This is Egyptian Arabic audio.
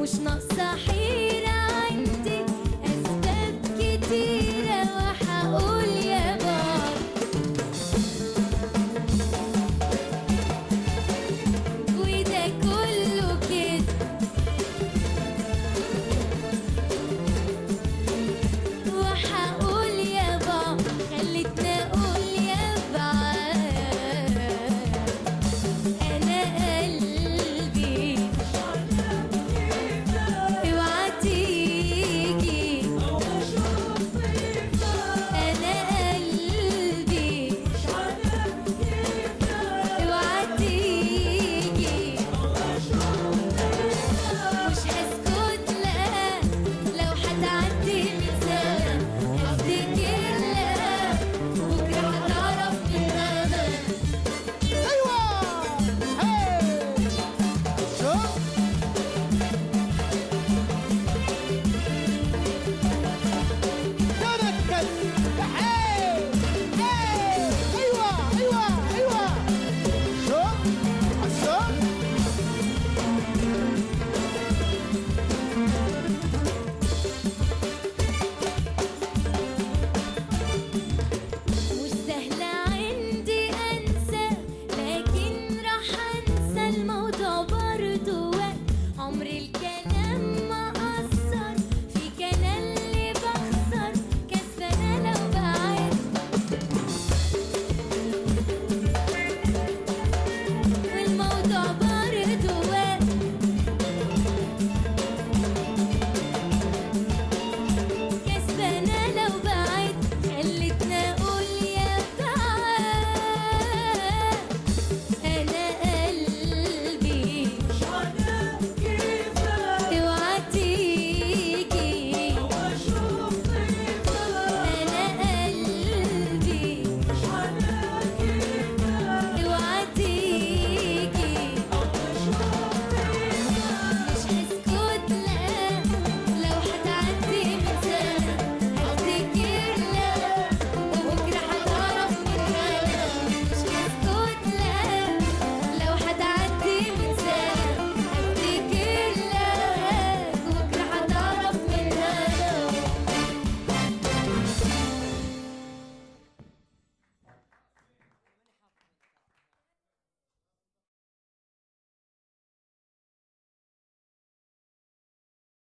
مش ناقصة حيرة عندي أسباب كتيرة وهقول يا بابا وده كله كده وهقول يا بابا خلتني اقول يا بعاد انا قلبي اوعى تيجي انا قلبي اوعى تيجي مش هسكت لا لو هتعدي من سنة هفتكر لا بكرة هتعرف من أنا ايوه هي شوف تنكد هي هي ايوه ايوه ايوه شوف شوف مش سهلة عندي أنسى لكن راح أنسى الموضوع برضو وقت عمر الكلام